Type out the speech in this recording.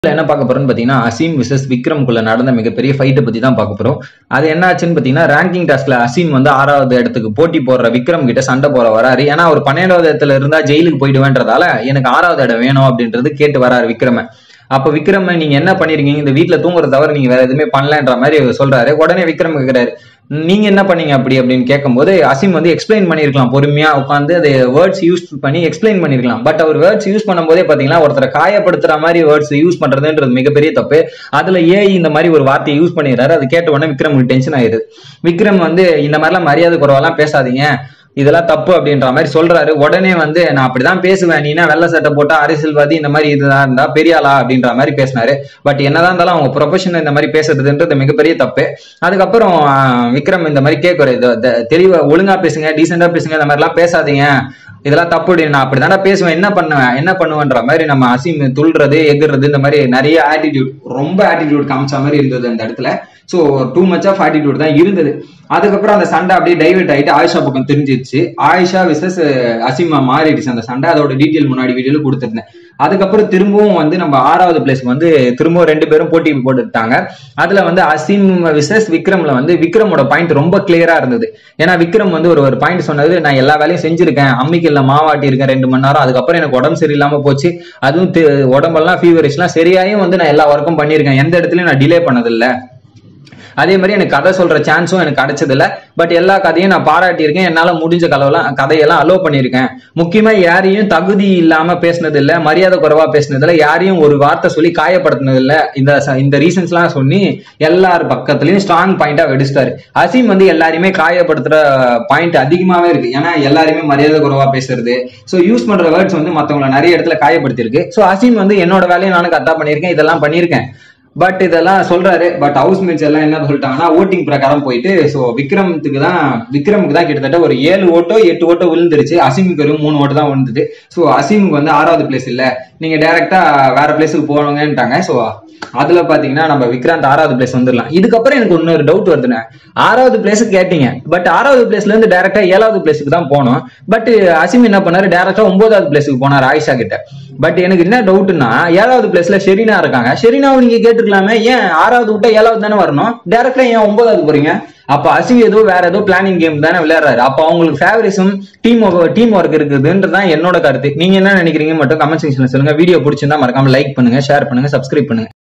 என்ன பார்க்க போறோம்னு பார்த்தீங்கன்னா அசீம் விசஸ் விக்ரம்குள்ள நடந்த மிகப்பெரிய ஃபைட்டை பத்தி தான் பார்க்க போறோம் அது என்ன ஆச்சுன்னு பார்த்தீங்கன்னா ரேங்கிங் டாஸ்க்ல அசீம் வந்து ஆறாவது இடத்துக்கு போட்டி போடுற விக்ரம் கிட்ட சண்டை போற வராரு ஏன்னா அவர் பன்னெண்டாவது இடத்துல இருந்தா ஜெயிலுக்கு போயிடுவேன்றதால எனக்கு ஆறாவது இடம் வேணும் அப்படின்றது கேட்டு வராரு விக்ரம அப்ப விக்ரம் நீங்க என்ன பண்ணிருக்கீங்க இந்த வீட்ல தூங்குறத தவிர நீங்க வேற எதுவுமே பண்ணலன்ற மாதிரி சொல்றாரு உடனே விக்ரம் கேக்குறாரு நீங்க என்ன பண்ணீங்க அப்படி அப்படின்னு கேட்கும்போது அசீம் வந்து எக்ஸ்பிளைன் பண்ணிருக்கலாம் பொறுமையா உட்காந்து அது வேர்ட்ஸ் யூஸ் பண்ணி எக்ஸ்பிளைன் பண்ணிருக்கலாம் பட் அவர் வேர்ட்ஸ் யூஸ் பண்ணும்போதே பாத்தீங்கன்னா ஒருத்தரை காயப்படுத்துற மாதிரி வேர்ட்ஸ் யூஸ் பண்றதுன்றது மிகப்பெரிய தப்பு அதுல ஏ இந்த மாதிரி ஒரு வார்த்தையை யூஸ் பண்ணிடுறாரு அது கேட்ட உடனே விக்ரமுக்கு டென்ஷன் ஆயிருது விக்ரம் வந்து இந்த மாதிரிலாம் மரியாதை குறைவெல்லாம் பேசாதீங்க இதெல்லாம் தப்பு அப்படின்ற மாதிரி சொல்றாரு உடனே வந்து நான் அப்படிதான் பேசுவேன் நீனா வெள்ளை சட்டை போட்டா அரசியல்வாதி இந்த மாதிரி இதுதான் இருந்தா பெரியாளா அப்படின்ற மாதிரி பேசினாரு பட் என்னதான் இருந்தாலும் அவங்க ப்ரொஃபஷன் இந்த மாதிரி பேசுறதுன்றது மிகப்பெரிய தப்பு அதுக்கப்புறம் ஆஹ், விக்ரம் இந்த மாதிரி கேட்குற தெளிவா ஒழுங்கா பேசுங்க டீசெண்டா பேசுங்க இந்த மாதிரிலாம் பேசாதீங்க இதெல்லாம் தப்பு அப்படி நான் அப்படிதானே பேசுவேன் என்ன பண்ணுவேன் என்ன பண்ணுவேன்ற மாதிரி நம்ம அசீம் துள்றது எகுறது இந்த மாதிரி நிறைய ஆட்டிடியூட் ரொம்ப ஆட்டிடியூட் காமிச்ச மாதிரி இருந்தது அந்த இடத்துல so too much of attitude தான் இருந்தது அதுக்கப்புறம் அந்த சண்டை அப்படியே டைவர்ட் ஆயிட்டு ஆயிஷா பக்கம் தெரிஞ்சிருச்சு ஆயிஷா விசஸ் அசிமா மாறிடுச்சு அந்த சண்டை அதோட டீட்டெயில் முன்னாடி வீடியோல கொடுத்துருந்தேன் அதுக்கப்புறம் திரும்பவும் வந்து நம்ம ஆறாவது பிளேஸ்க்கு வந்து திரும்பவும் ரெண்டு பேரும் போட்டி போட்டுட்டாங்க அதுல வந்து அசீம் விசஸ் விக்ரம்ல வந்து விக்ரமோட பாயிண்ட் ரொம்ப கிளியரா இருந்தது ஏன்னா விக்ரம் வந்து ஒரு ஒரு பாயிண்ட் சொன்னது நான் எல்லா வேலையும் செஞ்சிருக்கேன் அம்மிக்கல்ல மாவாட்டி இருக்கேன் ரெண்டு மணி நேரம் அதுக்கப்புறம் எனக்கு உடம்பு சரியில்லாம போச்சு அதுவும் தி- உடம்பெல்லாம் ஃபீவரிஷ்லாம் சரியாயும் வந்து நான் எல்லா ஒர்க்கும் பண்ணியிருக்கேன் எந்த இடத்துலயும் நான் டிலே பண்ணதில்லை அதே மாதிரி எனக்கு கதை சொல்ற சான்ஸும் எனக்கு கிடைச்சது இல்ல பட் எல்லா கதையும் நான் பாராட்டியிருக்கேன் என்னால முடிஞ்ச கலவெல்லாம் கதையெல்லாம் அலோவ் பண்ணியிருக்கேன் முக்கியமா யாரையும் தகுதி இல்லாம பேசினது இல்ல மரியாதை குறைவா பேசினது இல்ல யாரையும் ஒரு வார்த்தை சொல்லி காயப்படுத்தினது இல்ல இந்த ச- இந்த ரீசன்ஸ் எல்லாம் சொல்லி எல்லார் பக்கத்துலயும் ஸ்ட்ராங் பாயிண்டா வெடிச்சிட்டாரு அசீம் வந்து எல்லாரையுமே காயப்படுத்துற பாயிண்ட் அதிகமாவே இருக்கு ஏன்னா எல்லாருமே மரியாதை குறைவா பேசுறது சோ யூஸ் பண்ற வேர்ட்ஸ் வந்து மத்தவங்கள நிறைய இடத்துல காயப்படுத்திருக்கு சோ அசீம் வந்து என்னோட வேலையை நானும் கரெக்டா பண்ணியிருக்கேன் இதெல்லாம் பண்ணியிருக்கேன் பட் இதெல்லாம் சொல்றாரு பட் ஹவுஸ் மேட்ஸ் எல்லாம் என்ன சொல்லிட்டாங்கன்னா ஓட்டிங் பிரகாரம் போயிட்டு ஸோ விக்ரமத்துக்கு தான் விக்ரமுக்கு தான் கிட்டத்தட்ட ஒரு ஏழு ஓட்டோ எட்டு ஓட்டோ விழுந்துருச்சு அசீமுக்கு வெறும் மூணு ஓட்டு தான் விழுந்தது ஸோ அசீமுக்கு வந்து ஆறாவது பிளேஸ் இல்ல நீங்க டைரக்டா வேற பிளேஸுக்கு போனவங்கன்ட்டாங்க ஸோ அதுல பாத்தீங்கன்னா நம்ம விக்ராந்த் ஆறாவது பிளேஸ் வந்துடலாம் இதுக்கப்புறம் எனக்கு இன்னொரு டவுட் வருதுண்ணே ஆறாவது பிளேஸ் கேட்டீங்க பட் ஆறாவது பிளேஸ்ல இருந்து டைரக்டா ஏழாவது பிளேஸுக்கு தான் போனோம் பட் அசிம் என்ன பண்ணாரு டைரக்டா ஒன்பதாவது பிளேஸுக்கு போனார் ஆயிஷா கிட்ட பட் எனக்கு என்ன டவுட்னா ஏழாவது பிளேஸ்ல ஷெரீனா இருக்காங்க ஷெரீனாவை நீங்க கேட்டுருக்கலாமே ஏன் ஆறாவது விட்டா ஏழாவது தானே வரணும் டைரக்டா ஏன் ஒன்பதாவது போறீங்க அப்ப அசிம் ஏதோ வேற ஏதோ பிளானிங் கேம் தானே விளையாடுறாரு அப்ப அவங்களுக்கு ஃபேவரிசம் டீம் டீம் ஒர்க் இருக்குதுன்றதான் என்னோட கருத்து நீங்க என்ன நினைக்கிறீங்க மட்டும் கமெண்ட் செக்ஷன்ல சொல்லுங்க வீடியோ பிடிச்சிருந்தா மறக்காம லைக் பண்ணுங்க ஷேர் பண்ணுங்க சப்ஸ்கிரைப் பண்ணுங்க